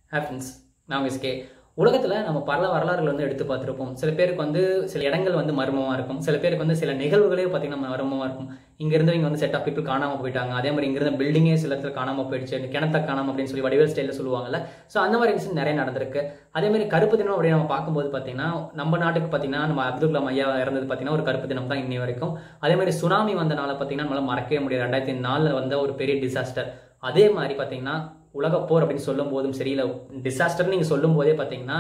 happens நான் SK உலகத்தில் நம்ம பல வரலாறுகள் வந்து எடுத்து பார்த்துருப்போம் சில பேருக்கு வந்து சில இடங்கள் வந்து மர்மமாக இருக்கும் சில பேருக்கு வந்து சில நிகழ்வுகளே பார்த்தீங்கன்னா மர்மமாக இருக்கும் இங்க இருந்தவங்க வந்து செட் ஆஃப் பீப்புள் காணாமல் போயிட்டாங்க அதே மாதிரி இங்க இருந்த பில்டிங்கே சில இடத்துல காணாமல் போயிடுச்சு இந்த கிணத்த காணாம அப்படின்னு சொல்லி வடிவேல் ஸ்டைலில் சொல்லுவாங்கல்ல ஸோ அந்த மாதிரி இன்சிடென்ட் நிறைய நடந்திருக்கு அதே மாதிரி கருப்பு தினம் அப்படின்னு நம்ம பார்க்கும்போது பார்த்தீங்கன்னா நம்ம நாட்டுக்கு பார்த்தீங்கன்னா நம்ம அப்துல் கலாம் ஐயா இறந்தது பார்த்தீங்கன்னா ஒரு கருப்பு தினம் தான் இன்னி வரைக்கும் அதே மாதிரி சுனாமி வந்தனால பார்த்தீங்கன்னா நம்மளால மறக்கவே முடியாது ரெண்டாயிரத்தி நாலில் வந்த ஒரு பெரிய டிசாஸ்டர் அதே மாதிரி பார்த்தீங்கன்னா உலகப் போர் அப்படின்னு சொல்லும் போதும் சரி இல்லை டிசாஸ்டர் நீங்கள் சொல்லும் போதே பார்த்தீங்கன்னா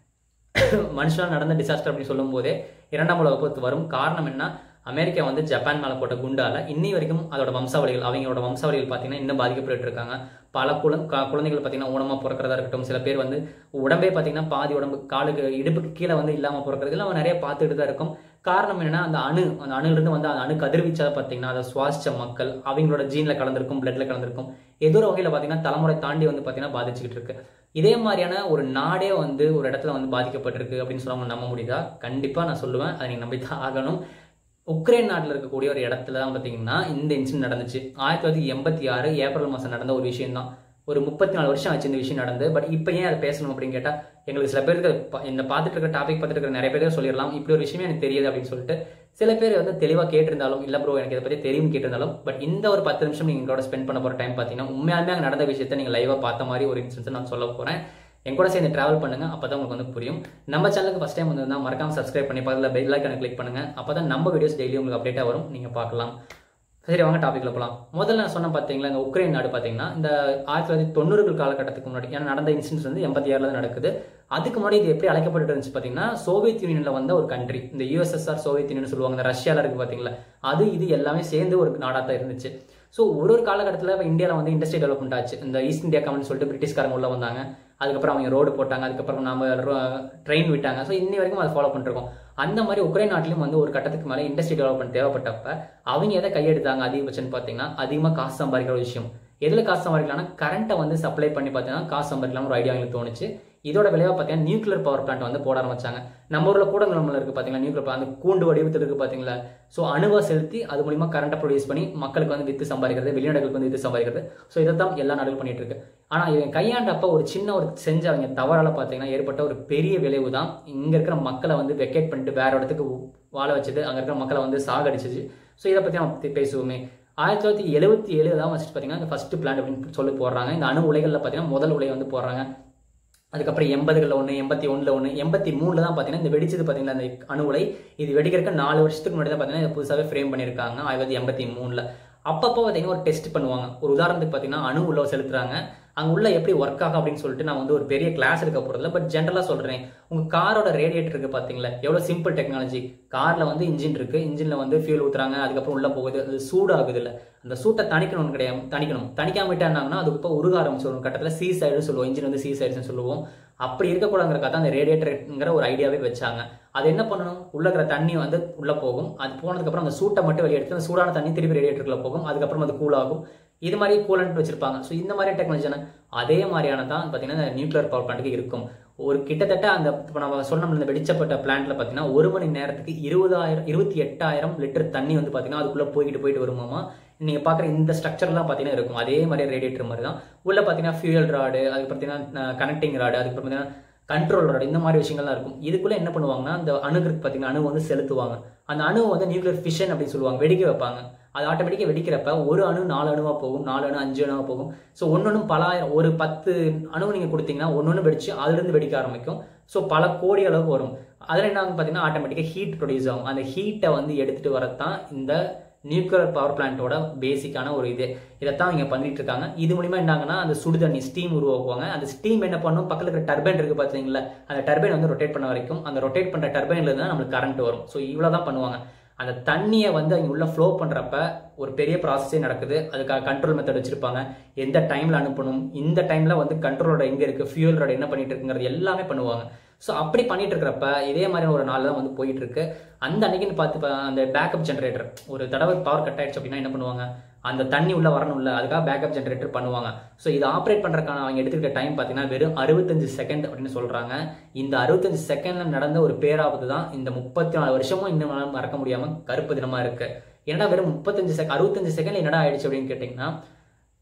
மனுஷனால் நடந்த டிசாஸ்டர் அப்படின்னு சொல்லும் போதே இரண்டாம் உலக போர் வரும் காரணம் என்ன அமெரிக்கா வந்து ஜப்பான் மேலே போட்ட குண்டால இன்னி வரைக்கும் அதோட வம்சாவளிகள் அவங்களோட வம்சாவளிகள் பார்த்தீங்கன்னா இன்னும் பாதிக்கப்பட்டு இருக்காங்க பல குழ க- குழந்தைகள் பார்த்தீங்கன்னா ஊனமாக பிறக்கிறதா இருக்கட்டும் சில பேர் வந்து உடம்பே பார்த்தீங்கன்னா பாதி உடம்பு காலுக்கு இடுப்புக்கு கீழே வந்து இல்லாமல் பிறக்கிறது எல்லாம் நிறைய பார்த்துட்டு தான் இருக்கும் காரணம் என்னன்னா அந்த அணு அந்த அணுலேருந்து வந்து அந்த அணு கதிர்வீச்சால பார்த்தீங்கன்னா அதை சுவாசிச்ச மக்கள் அவங்களோட ஜீனில் கலந்திருக்கும் பிளட்ல கலந்திருக்கும் ஏதோ ஒரு வகையில் பார்த்தீங்கன்னா தலைமுறை தாண்டி வந்து பார்த்தீங்கன்னா பாதிச்சுக்கிட்டு இருக்கு இதே மாதிரியான ஒரு நாடே வந்து ஒரு இடத்துல வந்து பாதிக்கப்பட்டிருக்கு அப்படின்னு சொல்லாம நம்ப முடியுதா கண்டிப்பாக நான் சொல்லுவேன் அதை நீங்கள் நம்பி தான் ஆகணும் உக்ரைன் நாட்டில் இருக்கக்கூடிய ஒரு இடத்துல தான் பார்த்தீங்கன்னா இந்த இன்சிடென்ட் நடந்துச்சு ஆயிரத்தி தொள்ளாயிரத்தி எண்பத்தி ஆறு ஏப்ரல் மாதம் நடந்த ஒரு விஷயம் தான் ஒரு முப்பத்தி நாலு வருஷம் ஆச்சு இந்த விஷயம் நடந்து பட் இப்போ ஏன் அதை பேசணும் அப்படின்னு கேட்டால் எங்களுக்கு சில பேருக்கு ப- இந்த பார்த்துட்டு இருக்க டாபிக் பார்த்துட்டு இருக்க நிறைய பேருக்கு சொல்லிடலாம் இப்படி ஒரு விஷயமே எனக்கு தெரியுது அப்படின்னு சொல்லிட்டு சில பேர் வந்து தெளிவாக கேட்டிருந்தாலும் இல்லை ப்ரோ எனக்கு இதை பற்றி தெரியும் கேட்டிருந்தாலும் பட் இந்த ஒரு பத்து நிமிஷம் நீங்கள் எங்களோட ஸ்பெண்ட் பண்ண போகிற டைம் பார்த்தீங்கன்னா உண்மையாலுமே அங்கே நடந்த விஷயத்தை நீங்கள் லைவாக பார்த்த மாதிரி ஒரு இன்சிடென்ட் நான் சொல்ல போகிறேன் என் கூட சேர்ந்து டிராவல் பண்ணுங்க அப்போ தான் உங்களுக்கு வந்து புரியும் நம்ம சேனலுக்கு ஃபஸ்ட் டைம் வந்திருந்தா மறக்காம சப்ஸ்கிரைப் பண்ணி பக்கத்தில் பெல் ஐக்கான கிளிக் பண்ணுங்க அப்போ தான் நம்ம வீடியோஸ் டெய்லி உங்களுக்கு அப்டேட்டாக வரும் நீங்கள் பார்க்கலாம் சரி வாங்க டாபிக்ல போகலாம் முதல்ல நான் சொன்ன பார்த்தீங்களா இந்த உக்ரைன் நாடு பார்த்தீங்கன்னா இந்த ஆயிரத்தி தொள்ளாயிரத்தி தொண்ணூறுகள் காலகட்டத்துக்கு முன்னாடி ஏன்னா நடந்த இன்சிடென்ட்ஸ் வந்து எண்பத்தி ஆறில் நடக்குது அதுக்கு முன்னாடி இது எப்படி அழைக்கப்பட்டு இருந்துச்சு பார்த்தீங்கன்னா சோவியத் யூனியனில் வந்த ஒரு கண்ட்ரி இந்த யூஎஸ்எஸ்ஆர் சோவியத் யூனியன் சொல்லுவாங்க இந்த ரஷ்யாவில் இருக்கு பார்த்தீங்களா அது இது எல்லாமே சேர்ந்து ஒரு நாடாக தான் இருந்துச்சு ஸோ ஒரு ஒரு காலகட்டத்தில் இப்போ இந்தியாவில் வந்து இண்டஸ்ட்ரி டெவலப்மெண்ட் ஆச்சு இந்த ஈஸ்ட் இந்தியா கம்பெனி சொல்லிட்டு பிரிட்டிஷ்காரங்க உள்ள வந்தாங்க அதுக்கப்புறம் அவங்க ரோடு போட்டாங்க அதுக்கப்புறம் நம்ம ட்ரெயின் விட்டாங்க ஸோ இன்னி வரைக்கும் அதை ஃபாலோ பண்ணிருக்கோம் அந்த மாதிரி உக்ரைன் நாட்டிலும் வந்து ஒரு கட்டத்துக்கு மேலே இண்டஸ்ட்ரி டெவலப்மெண்ட் தேவைப்பட்டப்ப அவங்க எதை கையெடுத்தாங்க அதிகபட்சம்னு பார்த்தீங்கன்னா அதிகமாக காசு சம்பாதிக்கிற ஒரு விஷயம் எதில் காசு சம்பாதிக்கலாம்னா கரண்ட்டை வந்து சப்ளை பண்ணி பார்த்தீங்கன்னா காசு சம்பாதிக்கலாம் ஒரு ஐடியா அவங்களுக்கு தோணுச்சு இதோட விளைவாக பார்த்தீங்கன்னா நியூக்ளியர் பவர் பிளான்ட் வந்து போட ஆரம்பிச்சாங்க நம்ம ஊரில் கூட நம்மள இருக்கு பார்த்தீங்களா நியூக்ளியர் அந்த கூண்டு வடிவத்தில் இருக்கு பார்த்தீங்களா ஸோ அணுவை செலுத்தி அது மூலியமா கரண்ட்டை ப்ரொடியூஸ் பண்ணி மக்களுக்கு வந்து வித்து சம்பாதிக்கிறது வெளிநாடுகளுக்கு வந்து வித்து சம்பாதிக்கிறது ஸோ இதை தான் எல்லா நாடுகளும் பண்ணிட்டு இருக்கு ஆனால் இவன் கையாண்டப்ப ஒரு சின்ன ஒரு செஞ்ச அவங்க தவறால பார்த்தீங்கன்னா ஏற்பட்ட ஒரு பெரிய விளைவு தான் இங்கே இருக்கிற மக்களை வந்து வெக்கேட் பண்ணிட்டு வேற இடத்துக்கு வாழ வச்சது அங்கே இருக்கிற மக்களை வந்து சாகடிச்சிச்சு ஸோ இதை பற்றி நம்ம பத்தி பேசுவோமே ஆயிரத்தி தொள்ளாயிரத்தி எழுபத்தி ஏழு தான் வச்சுட்டு பார்த்தீங்கன்னா இந்த ஃபர்ஸ்ட் பிளான் அப்படின்னு சொல்லி போடுறாங்க இந்த அணு உலைகளில் பார்த்தீங்கன்னா முதல் உலை வந்து போடுறாங்க அதுக்கப்புறம் எண்பதுகளில் ஒன்று எண்பத்தி ஒன்றில் ஒன்று எண்பத்தி மூணில் தான் பார்த்தீங்கன்னா இந்த வெடிச்சது பார்த்தீங்கன்னா இந்த அணு உலை இது வெடிக்கிறதுக்கு நாலு வருஷத்துக்கு முன்னாடி தான் பார்த்தீங்கன்னா இதை புதுசாகவே ஃப்ரேம் பண்ணியிருக்காங்க ஆயிரத்தி தொள்ளாயிரத்தி எண்பத்தி மூணில் அப்பப்போ பார்த்தீங்கன்னா ஒரு டெஸ்ட் பண்ணுவாங்க ஒரு உதாரணத்துக்கு பார்த்தீங்கன்னா அணு உள்ள செலுத்துறாங்க அங்கே உள்ள எப்படி ஒர்க் ஆகும் அப்படின்னு சொல்லிட்டு நான் வந்து ஒரு பெரிய கிளாஸ் எடுக்க போகிறதில்ல பட் ஜென்ரலாக சொல்கிறேன் உங்கள் காரோட ரேடியேட்டர் இருக்குது பார்த்தீங்களா எவ்வளோ சிம்பிள் டெக்னாலஜி காரில் வந்து இன்ஜின் இருக்குது இன்ஜினில் வந்து ஃபியூல் ஊற்றுறாங்க அதுக்கப்புறம் உள்ளே போகுது அது சூடாகுது இல்லை அந்த சூட்டை தணிக்கணும்னு கிடையாது தணிக்கணும் தணிக்காம விட்டா என்னாங்கன்னா அது இப்போ உருக ஆரம்பிச்சு ஒரு கட்டத்தில் சீ சைடு சொல்லுவோம் இன்ஜின் வந்து சீ சைடுன்னு சொல்லுவோம் அப்படி இருக்கக்கூடாதுங்கிறக்காக தான் அந்த ரேடியேட்டருங்கிற ஒரு ஐடியாவே வச்சாங்க அது என்ன பண்ணணும் உள்ள இருக்கிற தண்ணி வந்து உள்ள போகும் அது போனதுக்கப்புறம் அந்த சூட்டை மட்டும் வெளியே எடுத்து அந்த சூடான தண்ணி திருப்பி ரேடியேட்டருக்குள்ள போகும் அதுக்கப்புறம் அது கூல் ஆகும் இது மாதிரி கூலண்ட் வச்சிருப்பாங்க ஸோ இந்த மாதிரி டெக்னாலஜி அதே மாதிரியான தான் பார்த்தீங்கன்னா இந்த நியூக்ளியர் பவர் பிளான்ட்டுக்கு இருக்கும் ஒரு கிட்டத்தட்ட அந்த இப்போ நம்ம சொன்னோம்ல இந்த வெடிச்சப்பட்ட பிளான்ட்ல பார்த்தீங்கன்னா ஒரு மணி நேரத்துக்கு இருபதாயிரம் இருபத்தி எட்டாயிரம் லிட்டர் தண்ணி வந்து பார்த்தீங்கன்னா அதுக்குள்ள போய்கிட்டு போயிட்டு வருமாமா நீங்க பார்க்குற இந்த ஸ்ட்ரக்சர்லாம் பார்த்தீங்கன்னா இருக்கும் அதே மாதிரி ரேடியேட்டர் மாதிரி தான் உள்ள பார்த்தீங்கன்னா ஃபியூயல் ராடு அதுக்கு பார்த்தீங்கன்னா கனெக்டிங் ராடு அதுக்கு பார்த்தீங்கன்னா கண்ட்ரோல் ராடு இந்த மாதிரி விஷயங்கள்லாம் இருக்கும் இதுக்குள்ள என்ன பண்ணுவாங்கன்னா அந்த அணுக்கு பார்த்தீங்கன்னா அணு வந்து செலுத்துவாங்க அந்த அணு வந்து நியூக்ளியர் ஃபிஷன் அப்படின்னு சொல்லுவாங்க வெடிக்க வைப்பாங்க அது ஆட்டோமேட்டிக்காக வெடிக்கிறப்ப ஒரு அணு நாலு அணுவா போகும் நாலு அணு அஞ்சு அணுவா போகும் ஸோ ஒன்னொன்னும் பலாயிரம் ஒரு பத்து அணு நீங்கள் கொடுத்தீங்கன்னா ஒன்னொன்று வெடிச்சு அதுலேருந்து வெடிக்க ஆரம்பிக்கும் ஸோ பல கோடி அளவுக்கு வரும் அதில் என்ன ஆகும் பார்த்தீங்கன்னா ஆட்டோமேட்டிக்காக ஹீட் ப்ரொடியூஸ் ஆகும் அந்த ஹீட்டை வந்து எடுத்துகிட்டு வரத்தான் இந்த நியூக்ளியர் பவர் பிளான்ட்டோட பேசிக்கான ஒரு இது இதைத்தான் இங்கே பண்ணிட்டு இருக்காங்க இது மூலியமா என்னாங்கன்னா அந்த சுடு தண்ணி ஸ்டீம் உருவாக்குவாங்க அந்த ஸ்டீம் என்ன பண்ணும் பக்கத்தில் இருக்கிற டர்பைன் இருக்கு பார்த்தீங்களா அந்த டர்பைன் வந்து ரொட்டேட் பண்ண வரைக்கும் அந்த ரொட்டேட் பண்ணுற டர்பைன்ல இருந்து தான் நம்மளுக்கு கரண்ட் வரும் ஸோ இவ்வளோ தான் பண்ணுவாங்க அந்த தண்ணியை வந்து அவங்க உள்ள ஃப்ளோ பண்ணுறப்ப ஒரு பெரிய ப்ராசஸே நடக்குது அதுக்காக கண்ட்ரோல் மெத்தட் வச்சிருப்பாங்க எந்த டைமில் அனுப்பணும் இந்த டைமில் வந்து கண்ட்ரோலோட எங்கே இருக்குது ஃபியூல் ரோட என்ன பண்ணிட்டு இருக்குங்கிறது எல்லாமே பண்ணுவாங்க ஸோ அப்படி பண்ணிட்டு இருக்கிறப்ப இதே மாதிரி ஒரு நாள் தான் வந்து போயிட்டு இருக்கு அந்த அன்னைக்குன்னு பார்த்து பா- அந்த பேக்கப் ஜென்ரேட்டர் ஒரு தடவை பவர் கட் ஆயிடுச்சு அப்படின்னா என்ன பண்ணுவாங்க அந்த தண்ணி உள்ள வரணும்ல அதுக்காக பேக்கப் ஜென்ரேட்டர் பண்ணுவாங்க ஸோ இதை ஆப்ரேட் பண்றதுக்கான அவங்க எடுத்துக்கிட்ட டைம் பார்த்தீங்கன்னா வெறும் அறுபத்தஞ்சு செகண்ட் அப்படின்னு சொல்றாங்க இந்த அறுபத்தஞ்சு செகண்ட்ல நடந்த ஒரு பேராபத்து தான் இந்த முப்பத்தி நாலு வருஷமும் இன்னும் நம்மளால மறக்க முடியாம கருப்பு தினமா இருக்கு என்னடா வெறும் முப்பத்தஞ்சு செகண்ட் அறுபத்தஞ்சு செகண்ட் என்னடா ஆயிடுச்சு அப்படின்னு கேட்டிங்கன்னா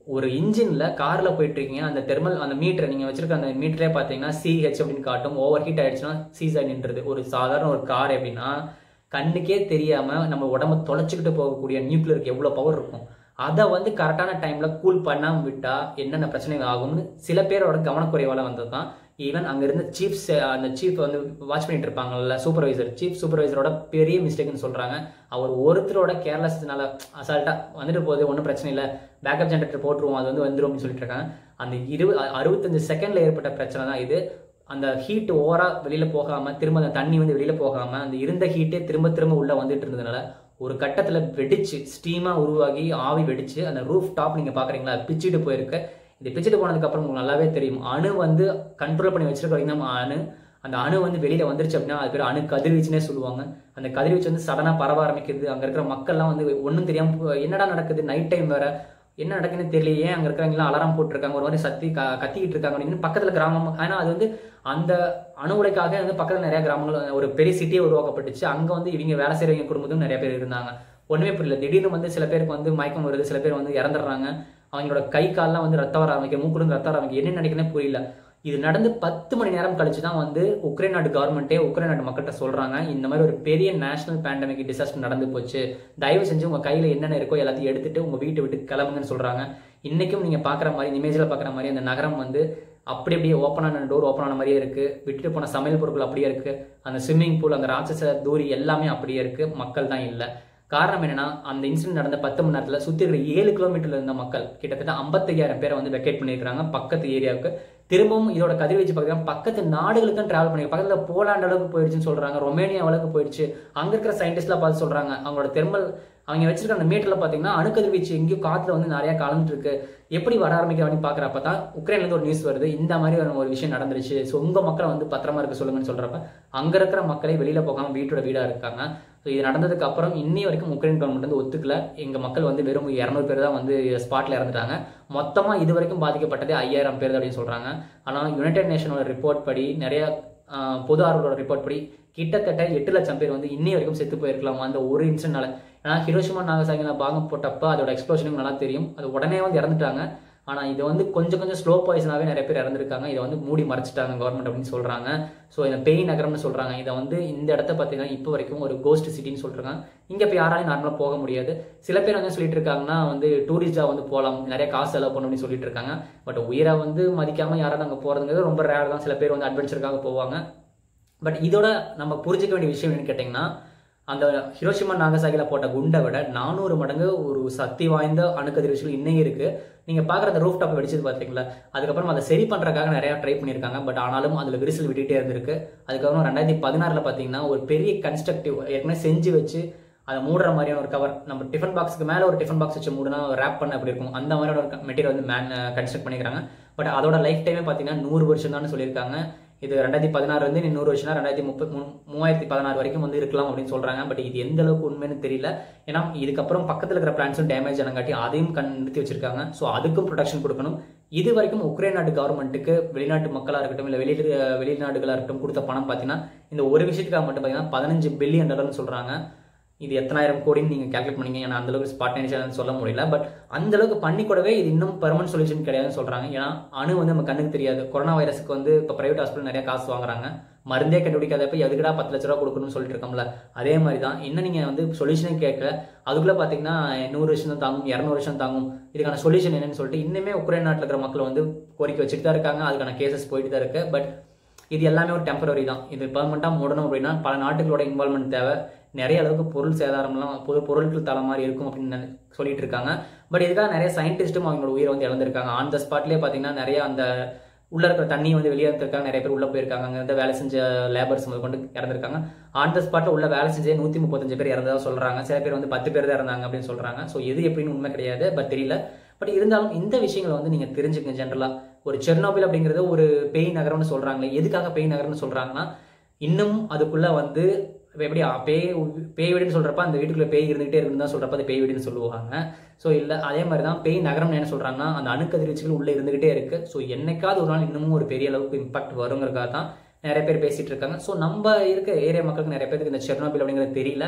ஒரு இன்ஜின்ல கார்ல போயிட்டு இருக்கீங்க அந்த தெர்மல் அந்த மீட்டர் நீங்க வச்சிருக்க அந்த மீட்டரே பாத்தீங்கன்னா சிஹெச் அப்படின்னு காட்டும் ஓவர் ஹீட் ஆயிடுச்சுன்னா சீசன் நின்றது ஒரு சாதாரண ஒரு கார் எப்படின்னா கண்ணுக்கே தெரியாம நம்ம உடம்ப தொலைச்சிக்கிட்டு போகக்கூடிய நியூக்ளியருக்கு எவ்வளவு பவர் இருக்கும் அதை வந்து கரெக்டான டைம்ல கூல் பண்ணாம விட்டா என்னென்ன பிரச்சனைகள் ஆகும்னு சில பேரோட கவனக்குறைவால வந்தது தான் ஈவன் அங்க இருந்த சீஃப் அந்த சீஃப் வந்து வாட்ச் பண்ணிட்டு இருப்பாங்கல்ல சூப்பர்வைசர் சீஃப் சூப்பர்வைசரோட பெரிய மிஸ்டேக்னு சொல்றாங்க அவர் ஒருத்தரோட கேர்லெஸ்னால அசால்ட்டா வந்துட்டு போகுது ஒன்றும் பிரச்சனை இல்லை பேக்கப் ஜென்ரேட்டர் போட்டுருவோம் அது வந்து வந்துடும் அப்படின்னு சொல்லிட்டு இருக்காங்க அந்த இருபது அறுபத்தஞ்சு செகண்ட்ல ஏற்பட்ட பிரச்சனை தான் இது அந்த ஹீட் ஓவரா வெளியில போகாம திரும்ப அந்த தண்ணி வந்து வெளியில போகாம அந்த இருந்த ஹீட்டே திரும்ப திரும்ப உள்ள வந்துட்டு இருந்ததுனால ஒரு கட்டத்துல வெடிச்சு ஸ்டீமா உருவாகி ஆவி வெடிச்சு அந்த ரூஃப் டாப் நீங்க பாக்குறீங்களா பிச்சுட்டு போயிருக்கு இது பிச்சுட்டு போனதுக்கு அப்புறம் உங்களுக்கு நல்லாவே தெரியும் அணு வந்து கண்ட்ரோல் பண்ணி வச்சிருக்க வரைக்கும் தான் அணு அந்த அணு வந்து வெளியில வந்துருச்சு அப்படின்னா அது பேர் அணு கதிர்வீச்சுனே சொல்லுவாங்க அந்த கதிர்வீச்சு வந்து சடனா பரவ ஆரம்பிக்கிறது அங்க இருக்கிற மக்கள்லாம் வந்து ஒன்றும் தெரியாம போ- என்னடா நடக்குது நைட் டைம் வேற என்ன நடக்குதுன்னு தெரியல ஏன் அங்க இருக்கிறவங்க அலாரம் போட்டிருக்காங்க ஒரு மாதிரி சத்தி க- கத்திக்கிட்டு இருக்காங்க அப்படின்னு பக்கத்துல கிராமம் ஆனா அது வந்து அந்த அணு உலைக்காக வந்து பக்கத்துல நிறைய கிராமங்கள் ஒரு பெரிய சிட்டியே உருவாக்கப்பட்டுச்சு அங்க வந்து இவங்க வேலை செய்யறவங்க குடும்பத்தும் நிறைய பேர் இருந்தாங்க ஒண்ணுமே புரியல திடீர்னு வந்து சில பேருக்கு வந்து மயக்கம் வருது சில பேர் வந்து இறந்துடுறாங்க அவங்களோட கை கால்லாம் வந்து ரத்தம் வர ஆரம்பிக்க மூக்குடு ரத்தம் வர ஆரம்பிக்க என்ன நினைக்கிறேன்னு புரியல இது நடந்து பத்து மணி நேரம் கழிச்சு தான் வந்து உக்ரைன் நாட்டு கவர்மெண்ட்டே உக்ரைன் நாட்டு மக்கள்கிட்ட சொல்றாங்க இந்த மாதிரி ஒரு பெரிய நேஷனல் பேண்டமிக் டிசாஸ்டர் நடந்து போச்சு தயவு செஞ்சு உங்க கையில என்னென்ன இருக்கோ எல்லாத்தையும் எடுத்துட்டு உங்க வீட்டை விட்டு கிளம்புங்கன்னு சொல்றாங்க இன்னைக்கும் நீங்க பாக்குற மாதிரி இந்த இமேஜ்ல பாக்குற மாதிரி அந்த நகரம் வந்து அப்படி அப்படியே ஓப்பன் ஆன டோர் ஓப்பன் ஆன மாதிரியே இருக்கு விட்டுட்டு போன சமையல் பொருட்கள் அப்படியே இருக்கு அந்த ஸ்விம்மிங் பூல் அந்த ராட்சச தூரி எல்லாமே அப்படியே இருக்கு மக்கள் தான் இல்லை காரணம் என்னன்னா அந்த இன்சிடென்ட் நடந்த பத்து மணி நேரத்துல சுத்தி இருக்கிற ஏழு கிலோமீட்டர்ல இருந்த மக்கள் கிட்டத்தட்ட ஐம்பத்தையாயிரம் பேரை வந்து வெக்கேட் பண்ணியிருக்காங்க பக்கத்து ஏரியாவுக்கு திரும்பவும் இதோட கதிர்வீச்சு பார்த்தீங்கன்னா பக்கத்து நாடுகளுக்கும் டிராவல் பண்ணி பக்கத்துல போலாண்டு அளவுக்கு போயிடுச்சுன்னு சொல்றாங்க ரொமேனியா அளவுக்கு போயிடுச்சு அங்க இருக்கிற சயின்டிஸ்ட்லாம் பார்த்து சொல்றாங்க அவங்களோட தெர்மல் அவங்க வச்சிருக்க அந்த மீட்டர்ல பாத்தீங்கன்னா அணுக்கதிர்வீச்சு எங்கேயும் காத்துல வந்து நிறைய கலந்துட்டு இருக்கு எப்படி வர ஆரம்பிக்க அப்படின்னு பாக்குறப்ப தான் உக்ரைன்ல இருந்து ஒரு நியூஸ் வருது இந்த மாதிரி ஒரு ஒரு விஷயம் நடந்துருச்சு ஸோ உங்க மக்களை வந்து பத்திரமா இருக்க சொல்லுங்கன்னு சொல்றப்ப அங்க இருக்கிற மக்களே வெளியில போகாம வீட்டோட வீடா இருக்காங்க ஸோ இது நடந்ததுக்கு அப்புறம் இன்னி வரைக்கும் உக்ரைன் கவர்மெண்ட் வந்து ஒத்துக்கல எங்க மக்கள் வந்து வெறும் இரநூறு பேர் தான் வந்து ஸ்பாட்ல இறந்துட்டாங்க மொத்தமா இது வரைக்கும் பாதிக்கப்பட்டதே ஐயாயிரம் பேர் தான் அப்படின்னு சொல்றாங்க ஆனா யுனைடெட் நேஷனோட ரிப்போர்ட் படி நிறைய ஆஹ், பொது ஆர்வலோட ரிப்போர்ட் படி கிட்டத்தட்ட எட்டு லட்சம் பேர் வந்து இன்னி வரைக்கும் செத்து போயிருக்கலாம் அந்த ஒரு இன்சிடென்ட்னால ஏன்னா ஹிரோஷிமா நாகசாகில பாகம் போட்டப்ப அதோட எக்ஸ்ப்ளோஷனும் நல்லா தெரியும் அது உடனே வந்து இறந்துட்டாங்க ஆனா இது வந்து கொஞ்சம் கொஞ்சம் ஸ்லோ பாய்சனாவே நிறைய பேர் இறந்துருக்காங்க இதை வந்து மூடி மறைச்சிட்டாங்க கவர்மெண்ட் அப்படின்னு சொல்றாங்க ஸோ இந்த பேய் நகரம்னு சொல்றாங்க இதை வந்து இந்த இடத்த பார்த்தீங்கன்னா இப்போ வரைக்கும் ஒரு கோஸ்ட் சிட்டின்னு சொல்றாங்க இங்க இப்போ யாராலையும் நார்மலாக போக முடியாது சில பேர் வந்து சொல்லிட்டு இருக்காங்கன்னா வந்து டூரிஸ்டா வந்து போகலாம் நிறைய காசு செலவு பண்ணணும் அப்படின்னு சொல்லிட்டு இருக்காங்க பட் உயிரை வந்து மதிக்காம யாராவது அங்கே போறதுங்கிறது ரொம்ப ரேர் தான் சில பேர் வந்து அட்வென்ச்சருக்காக போவாங்க பட் இதோட நம்ம புரிஞ்சுக்க வேண்டிய விஷயம் என்னன்னு கேட்டிங்கன்னா அந்த ஹிரோஷிமா நாகசாகில போட்ட குண்டை விட நானூறு மடங்கு ஒரு சக்தி வாய்ந்த அணுக்கதிர்வீச்சுகள் இன்னும் இருக்கு நீங்க பாக்குற அந்த ரூஃப் டாப் வெடிச்சது பாத்தீங்களா அதுக்கப்புறம் அதை சரி பண்றதுக்காக நிறைய ட்ரை பண்ணியிருக்காங்க பட் ஆனாலும் அதுல விரிசல் விட்டுட்டே இருந்திருக்கு அதுக்கப்புறம் ரெண்டாயிரத்தி பதினாறுல பாத்தீங்கன்னா ஒரு பெரிய கன்ஸ்ட்ரக்டிவ் ஏற்கனவே செஞ்சு வச்சு அதை மூடுற மாதிரியான ஒரு கவர் நம்ம டிஃபன் பாக்ஸ்க்கு மேல ஒரு டிஃபன் பாக்ஸ் வச்சு மூடுனா ரேப் பண்ண அப்படி இருக்கும் அந்த மாதிரியான ஒரு மெட்டீரியல் வந்து மேன் கன்ஸ்ட்ரக்ட் பண்ணிக்கிறாங்க பட் அதோட லைஃப் டைமே பாத்தீங்கன்னா நூறு வருஷம் தான் சொல்லியிருக்காங்க இது ரெண்டாயிரத்தி பதினாறு வந்து இன்னும் நூறு வருஷம் ரெண்டாயிரத்தி முப்பத்தி மூணு மூவாயிரத்தி பதினாறு வரைக்கும் வந்து இருக்கலாம் அப்படின்னு சொல்றாங்க பட் இது எந்த அளவுக்கு உண்மைன்னு தெரியல ஏன்னா இதுக்கப்புறம் பக்கத்துல இருக்கிற பிளான்ஸும் டேமேஜ் ஆனங்காட்டி அதையும் கண் நிறுத்தி வச்சிருக்காங்க ஸோ அதுக்கும் ப்ரொடெக்ஷன் கொடுக்கணும் இது வரைக்கும் உக்ரைன் நாட்டு கவர்மெண்ட்டுக்கு வெளிநாட்டு மக்களா இருக்கட்டும் இல்லை வெளி வெளிநாடுகளா இருக்கட்டும் கொடுத்த பணம் பார்த்தீங்கன்னா இந்த ஒரு விஷயத்துக்காக மட்டும் பார்த்தீங்கன்னா பதினஞ்சு பில்லியன் டாலர்னு சொல்றாங்க இது எத்தனாயிரம் கோடின்னு நீங்க கால்குலேட் பண்ணீங்க ஏன்னா அந்த அளவுக்கு ஸ்பாட் சொல்ல முடியல பட் அந்த அளவுக்கு பண்ணி கூடவே இது இன்னும் பெர்மனன்ட் சொல்யூஷன் கிடையாதுன்னு சொல்றாங்க ஏன்னா அணு வந்து நம்ம கண்ணுக்கு தெரியாது கொரோனா வைரஸுக்கு வந்து இப்போ பிரைவேட் ஹாஸ்பிட்டல் நிறைய காசு வாங்குறாங்க மருந்தே கண்டுபிடிக்காதப்ப எதுக்குடா பத்து லட்ச ரூபா கொடுக்கணும்னு சொல்லிட்டு இருக்கோம்ல அதே மாதிரி தான் இன்னும் நீங்க வந்து சொல்யூஷனே கேட்கல அதுக்குள்ள பாத்தீங்கன்னா நூறு வருஷம் தான் தாங்கும் இரநூறு வருஷம் தாங்கும் இதுக்கான சொல்யூஷன் என்னன்னு சொல்லிட்டு இன்னுமே உக்ரைன் நாட்டில் இருக்கிற மக்கள் வந்து கோரிக்கை வச்சுட்டு தான் இருக்காங்க அதுக்கான கேசஸ் போயிட்டு தான் இருக்கு பட் இது எல்லாமே ஒரு டெம்பரரி தான் இது பெர்மனெண்ட்டாக மூடணும் அப்படின்னா பல நாட்டுகளோட இன்வால்மெண்ட் தேவை நிறைய அளவுக்கு பொருள் சேதாரம்லாம் பொது பொருட்கள் தலை மாதிரி இருக்கும் அப்படின்னு நினை- சொல்லிட்டு இருக்காங்க பட் இதுக்காக நிறைய சயின்டிஸ்ட்டும் அவங்களோட உயிரை வந்து இழந்திருக்காங்க ஆன் த ஸ்பாட்லேயே பார்த்தீங்கன்னா நிறைய அந்த உள்ள இருக்கிற தண்ணியை வந்து வெளியே இருந்திருக்காங்க நிறைய பேர் உள்ள போயிருக்காங்க அங்க இருந்து வேலை செஞ்ச லேபர்ஸ் முதல் கொண்டு இறந்திருக்காங்க ஆன் த ஸ்பாட்ல உள்ள வேலை செஞ்சே நூத்தி முப்பத்தஞ்சு பேர் இறந்ததா சொல்றாங்க சில பேர் வந்து பத்து பேர் தான் இருந்தாங்க அப்படின்னு சொல்றாங்க ஸோ எது எப்படின்னு உண்மை கிடையாது பட் தெரியல பட் இருந்தாலும் இந்த விஷயங்களை வந்து நீங்க தெரிஞ்சுக்கங்க ஜென்ரலா ஒரு செர்னோபில் அப்படிங்கிறது ஒரு பேய் நகரம்னு சொல்றாங்களே எதுக்காக பேய் நகரம்னு சொல்றாங்கன்னா இன்னும் அதுக்குள்ள வந்து இப்ப எப்படி ஆ, பேய் உ- பேய் வீடுன்னு சொல்றப்ப அந்த வீட்டுக்குள்ள பேய் இருந்துகிட்டே இருக்குன்னு தான் சொல்றப்ப அது பேய் வீடுன்னு சொல்லுவாங்க ஸோ இல்லை அதே மாதிரி தான் பேய் நகரம் என்ன சொல்றாங்கன்னா அந்த அணுக்கதிர்வீச்சுகள் உள்ள இருந்துகிட்டே இருக்கு ஸோ என்னைக்காவது ஒரு நாள் இன்னமும் ஒரு பெரிய அளவுக்கு இம்பாக்ட் வருங்கிறதுக்காக தான் நிறைய பேர் பேசிட்டு இருக்காங்க ஸோ நம்ம இருக்க ஏரியா மக்களுக்கு நிறைய பேருக்கு இந்த செர்னோபில் அப்படிங்கிறது தெரியல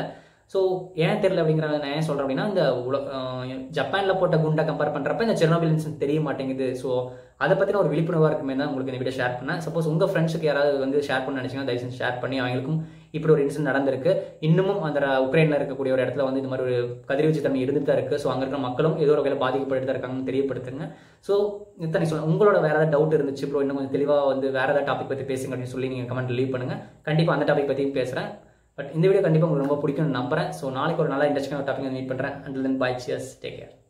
ஸோ ஏன் தெரியல அப்படிங்கிறத நான் ஏன் சொல்கிறேன் அப்படின்னா இந்த உல ஜப்பானில் போட்ட குண்டை கம்பேர் பண்ணுறப்ப இந்த செர்னோபில் இன்சிடென்ட் தெரிய மாட்டேங்குது ஸோ அதை பற்றின ஒரு விழிப்புணர்வாக இருக்குமே தான் உங்களுக்கு இந்த வீடியோ ஷேர் பண்ணேன் சப்போஸ் உங்கள் ஃப்ரெண்ட்ஸுக்கு யாராவது வந்து ஷேர் பண்ண நினச்சிங்கன்னா தயவு செஞ்சு ஷேர் பண்ணி அவங்களுக்கும் இப்படி ஒரு இன்சிடென்ட் நடந்திருக்கு இன்னமும் அந்த உக்ரைனில் இருக்கக்கூடிய ஒரு இடத்துல வந்து இந்த மாதிரி ஒரு கதிர்வீச்சு தன்மை இருந்துட்டு தான் இருக்குது ஸோ அங்கே இருக்கிற மக்களும் ஏதோ ஒரு வகையில் பாதிக்கப்பட்டு தான் இருக்காங்கன்னு தெரியப்படுத்துங்க ஸோ இத்தனை சொல்ல உங்களோட வேறு ஏதாவது டவுட் இருந்துச்சு ப்ரோ இன்னும் கொஞ்சம் தெளிவாக வந்து வேறு ஏதாவது டாபிக் பற்றி பேசுங்க அப்படின்னு சொல்லி நீங்கள் கமெண்ட் லீவ் பண்ணுங்கள் கண்டிப்பாக அந்த டாபிக் பற்றியும் பேசுகிறேன் பட் இந்த வீடியோ கண்டிப்பாக உங்களுக்கு ரொம்ப பிடிக்கும்னு நம்புறேன் ஸோ நாளைக்கு ஒரு நல்ல இன்ட்ரெஸ்டிங்கான டாபிக் மீட் பண்ணுறேன் until then bye cheers take care